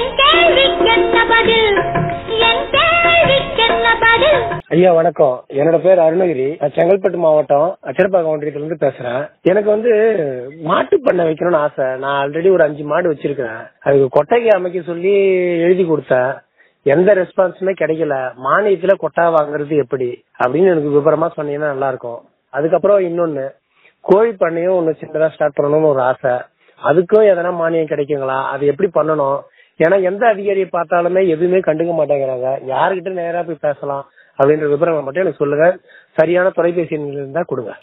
என் கேள்விக்கென்ன பதில் என் கேள்விக்கென்ன பதில் ஐயா வணக்கம் என்னோட பேர் அருணகிரி நான் செங்கல்பட்டு மாவட்டம் அச்சரப்பாக்கம் ஒன்றியத்துல இருந்து பேசுறேன் எனக்கு வந்து மாட்டு பண்ணை வைக்கணும்னு ஆசை நான் ஆல்ரெடி ஒரு அஞ்சு மாடு வச்சிருக்கேன் அதுக்கு கொட்டைக்கு அமைக்க சொல்லி எழுதி கொடுத்தேன் எந்த ரெஸ்பான்ஸுமே கிடைக்கல மானியத்துல கொட்டா வாங்குறது எப்படி அப்படின்னு எனக்கு விவரமா சொன்னீங்கன்னா நல்லா இருக்கும் அதுக்கப்புறம் இன்னொன்னு கோழி பண்ணையும் ஒன்னு சின்னதா ஸ்டார்ட் பண்ணணும்னு ஒரு ஆசை அதுக்கும் எதனா மானியம் கிடைக்குங்களா அது எப்படி பண்ணணும் ஏன்னா எந்த அதிகாரியை பார்த்தாலுமே எதுவுமே கண்டுக்க மாட்டேங்கிறாங்க யாருக்கிட்ட நேரா போய் பேசலாம் அப்படின்ற விவரங்களை மட்டும் எனக்கு சொல்லுங்க சரியான தொலைபேசி எண் இருந்தா கொடுங்க